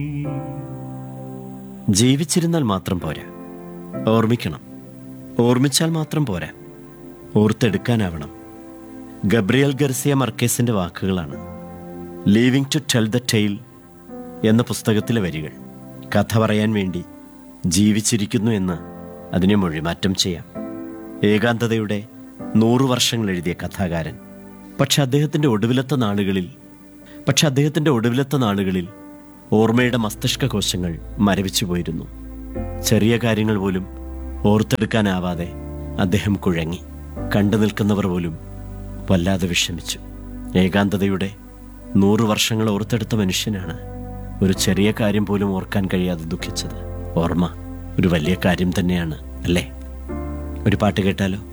ജീവിച്ചിരുന്നാൽ മാത്രം പോരാ ഓർമ്മിക്കണം ഓർമ്മിച്ചാൽ മാത്രം പോരാ ഓർത്തെടുക്കാനാവണം ഗബ്രിയൽ ഗർസിയ മർക്കേസിന്റെ വാക്കുകളാണ് living to tell the tale എന്ന പുസ്തകത്തിലെ വരികൾ കഥ പറയാൻ വേണ്ടി ജീവിച്ചിരിക്കുന്നു എന്ന് അതിനെ മൊഴിമാറ്റം ചെയ്യാം ഏകാന്തതയുടെ നൂറു വർഷങ്ങൾ എഴുതിയ കഥാകാരൻ പക്ഷെ അദ്ദേഹത്തിന്റെ ഒടുവിലത്തെ നാളുകളിൽ പക്ഷെ അദ്ദേഹത്തിന്റെ ഒടുവിലത്തെ നാളുകളിൽ ഓർമ്മയുടെ മസ്തിഷ്ക കോശങ്ങൾ മരവിച്ചു പോയിരുന്നു ചെറിയ കാര്യങ്ങൾ പോലും ഓർത്തെടുക്കാനാവാതെ അദ്ദേഹം കുഴങ്ങി കണ്ടു നിൽക്കുന്നവർ പോലും വല്ലാതെ വിഷമിച്ചു ഏകാന്തതയുടെ നൂറു വർഷങ്ങൾ ഓർത്തെടുത്ത മനുഷ്യനാണ് ഒരു ചെറിയ കാര്യം പോലും ഓർക്കാൻ കഴിയാതെ ദുഃഖിച്ചത് ഓർമ്മ ഒരു വലിയ കാര്യം തന്നെയാണ് അല്ലേ ഒരു പാട്ട് കേട്ടാലോ